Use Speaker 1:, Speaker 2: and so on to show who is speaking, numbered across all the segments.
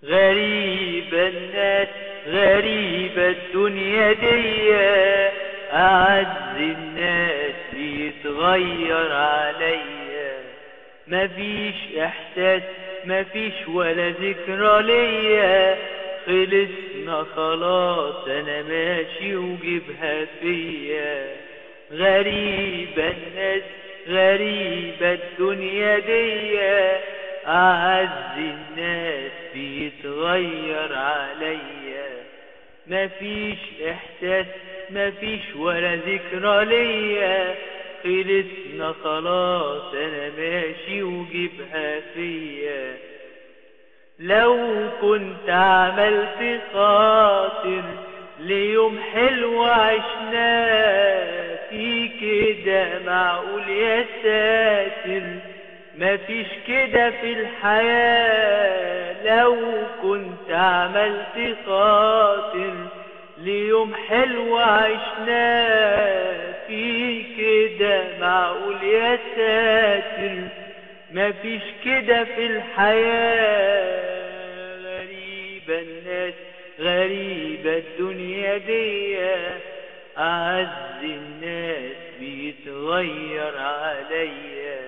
Speaker 1: غريب الناس غريب الدنيا دي أعز الناس بيتغير عليا مفيش إحساس مفيش ولا ذكرى ليا خلصنا خلاص أنا ماشي وجيبها فيا غريب الناس غريب الدنيا دي أعز الناس بيتغير عليا مفيش إحساس مفيش ولا ذكرى ليا خلصنا خلاص أنا ماشي وجيبها فيا لو كنت عملت خاطر ليوم حلو عشناه في كده معقول يا ساتر مفيش كده في الحياة لو كنت عملت خاطر ليوم حلو عشناه في كده معقول يا ساتر مفيش كده في الحياة غريبة الناس غريبة الدنيا دي أعز الناس بيتغير عليا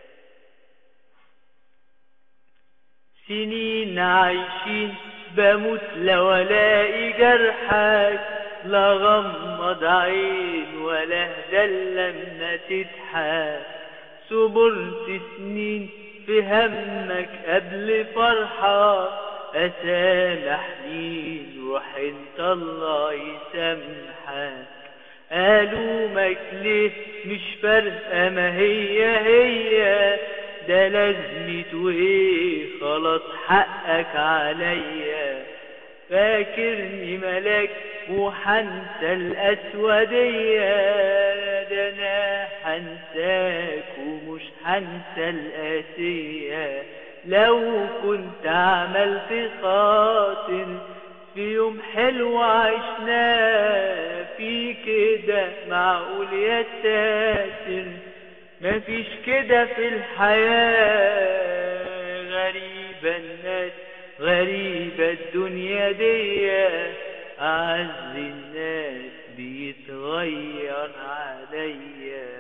Speaker 1: سنين عايشين بموت لو الاقي جرحك لا غمض عين ولا اهدى لما تضحك صبرت سنين في همك قبل فرحة أسامح مين روح انت الله يسامحك ألومك ليه مش فارقة ما هي هي ده لازمته ايه خلاص حقك عليا فاكرني ملاك وحنسى الأسودية ده أنا حنساك ومش حنسى القاسية لو كنت عملت خاطر في يوم حلو عشناه في كده معقول يا ساتر مفيش كده في الحياة غريبة الناس غريبة الدنيا دي أعز الناس بيتغير عليا